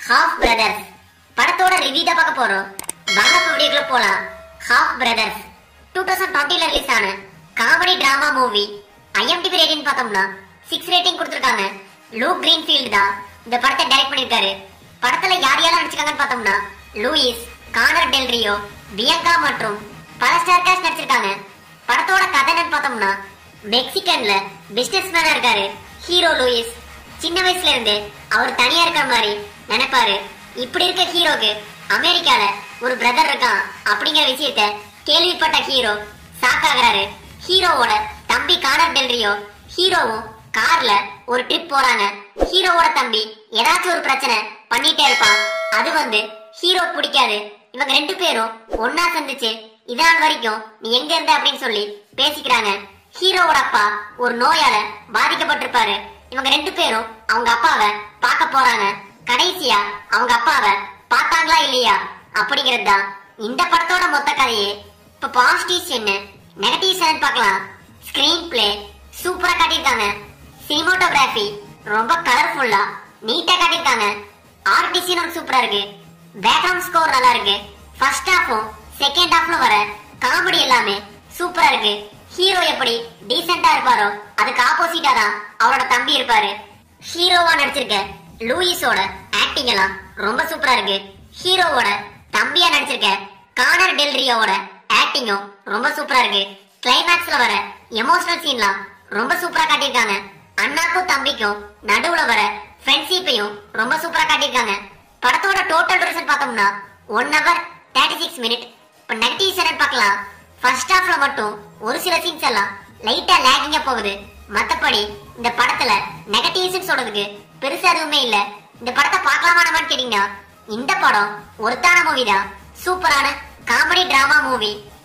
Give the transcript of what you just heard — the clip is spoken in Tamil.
ஹாஃப் பிரதர்ஸ் படத்தோட ரிவ்யூ தான் பார்க்க போறோம் வாங்க வீடியோக்குள்ள போலாம் ஹாஃப் பிரதர்ஸ் டூ தௌசண்ட் டுவெண்ட்டில ரிலீஸ் ஆன comedy drama movie IMDb rating பார்த்தோம்னா சிக்ஸ் ரேட்டிங் கொடுத்துருக்காங்க லூ கிரீன்ஃபீல்டு தான் இந்த படத்தை டைரக்ட் பண்ணிருக்காரு படத்துல யார் யாரெல்லாம் நடிச்சிருக்காங்கன்னு பார்த்தோம்னா Luis Connor Del Rio Bianca மற்றும் பல ஸ்டார் காஸ்ட் நடிச்சிருக்காங்க படத்தோட கதை என்னன்னு பார்த்தோம்னா மெக்சிகன்ல பிசினஸ் மேனா இருக்காரு ஹீரோ லூயிஸ் சின்ன வயசுல இருந்து அவர் தனியா இருக்கிற மாதிரி நினைப்பாரு இப்படி இருக்க ஹீரோக்கு அமெரிக்கால ஒரு பிரதர் இருக்கான் அப்படிங்கிற விஷயத்த கேள்விப்பட்ட ஹீரோ ஷாக் ஆகுறாரு ஹீரோவோட தம்பி கானர் டெல்ரியோ ஹீரோவும் கார்ல ஒரு ட்ரிப் போறாங்க ஹீரோவோட தம்பி ஏதாச்சும் ஒரு பிரச்சனை பண்ணிட்டே இருப்பான் அது வந்து ஹீரோ பிடிக்காது இவங்க ரெண்டு பேரும் ஒன்னா சந்திச்சு இதனால் வரைக்கும் நீ எங்க இருந்த அப்படின்னு சொல்லி பேசிக்கிறாங்க ஹீரோவோட அப்பா ஒரு நோயால பாதிக்கப்பட்டிருப்பாரு இவங்க ரெண்டு பேரும் அவங்க அப்பாவை பார்க்க போறாங்க கடைசியா அவங்க அப்பாவை பார்த்தாங்களா இல்லையா அப்படிங்கிறது தான் இந்த படத்தோட மொத்த கதையே இப்ப பாசிட்டிவ்ஸ் என்ன நெகட்டிவ்ஸ் என்னன்னு பார்க்கலாம் ஸ்கிரீன் பிளே சூப்பரா காட்டியிருக்காங்க சினிமோட்டோகிராஃபி ரொம்ப கலர்ஃபுல்லா நீட்டா காட்டியிருக்காங்க ஆர்ட் டிசைனும் சூப்பரா இருக்கு பேக்ரவுண்ட் ஸ்கோர் நல்லா இருக்கு ஃபர்ஸ்ட் ஹாஃபும் செகண்ட் ஹாஃப்ல வர காமெடி எல்லாமே சூப்பரா இருக்கு ஹீரோ எப்படி டீசெண்டா இருப்பாரோ அதுக்கு ஆப்போசிட்டா தான் அவரோட தம்பி இருப்பாரு ஹீரோவா நடிச்சிருக்க லூயிஸோட ஆக்டிங் எல்லாம் ரொம்ப சூப்பரா இருக்கு ஹீரோவோட தம்பியா நடிச்சிருக்க கானர் டெல் ரியோவோட ஆக்டிங்கும் ரொம்ப சூப்பரா இருக்கு கிளைமேக்ஸ்ல வர எமோஷனல் சீன்லாம் ரொம்ப சூப்பரா காட்டியிருக்காங்க அண்ணாக்கும் தம்பிக்கும் நடுவுல வர ஃப்ரெண்ட்ஷிப்பையும் ரொம்ப சூப்பரா காட்டியிருக்காங்க படத்தோட டோட்டல் டியூரேஷன் பார்த்தோம்னா one hour thirty six minute இப்போ நெகட்டிவ் என்னன்னு பார்க்கலாம் ஃபர்ஸ்ட் ஹாஃப்ல மட்டும் ஒரு சில சீன்ஸ் எல்லாம் லைட்டா லேகிங்கா போகுது மத்தபடி இந்த படத்துல நெகட்டிவ்ஸ் சொல்றதுக்கு பெருசா எதுவுமே இல்ல இந்த படத்தை பார்க்கலாமான்னு கேட்டீங்கன்னா இந்த படம் ஒருத்தான மூவி தான் சூப்பரான காமெடி டிராமா மூவி